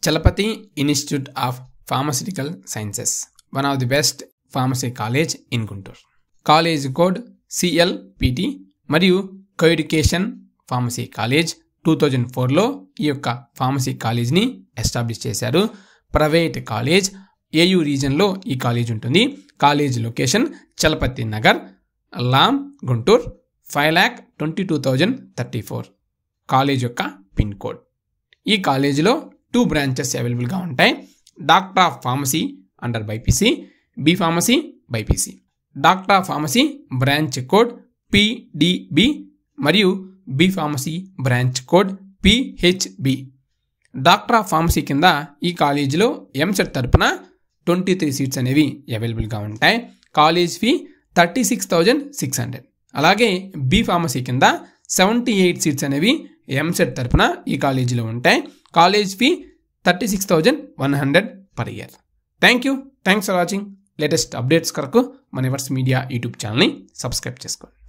Chalapathi institute of pharmaceutical sciences one of the best pharmacy college in Guntur college code CLPT మరియు coeducation pharmacy college two thousand ఫోర్లో ఈ యొక్క pharmacy కాలేజ్ని establish చేశారు private college AU రీజన్లో ఈ కాలేజ్ ఉంటుంది college location Chalapathi Nagar Lam Guntur five lakh twenty two thousand thirty four college యొక్క పిన్ కోడ్ ఈ కాలేజీలో టూ బ్రాంచెస్ అవైలబుల్గా ఉంటాయి doctor of pharmacy under BiPC B pharmacy BiPC doctor of pharmacy branch code PDB మరియు B pharmacy branch code PHB doctor of pharmacy కింద ఈ కాలేజీలో ఎంసెట్ తరపున ట్వంటీ త్రీ సీట్స్ అనేవి అవైలబుల్గా ఉంటాయి college fee thirty six thousand six hundred అలాగే B pharmacy కింద సెవెంటీ ఎయిట్ సీట్స్ అనేవి ఎంసెట్ తరపున ఈ కాలేజీలో ఉంటాయి college fee thirty six thousand one hundred per year thank you thanks for watching latest updates కొరకు మన ఎవర్స్ మీడియా యూట్యూబ్ ఛానల్ని సబ్స్క్రైబ్ చేసుకోండి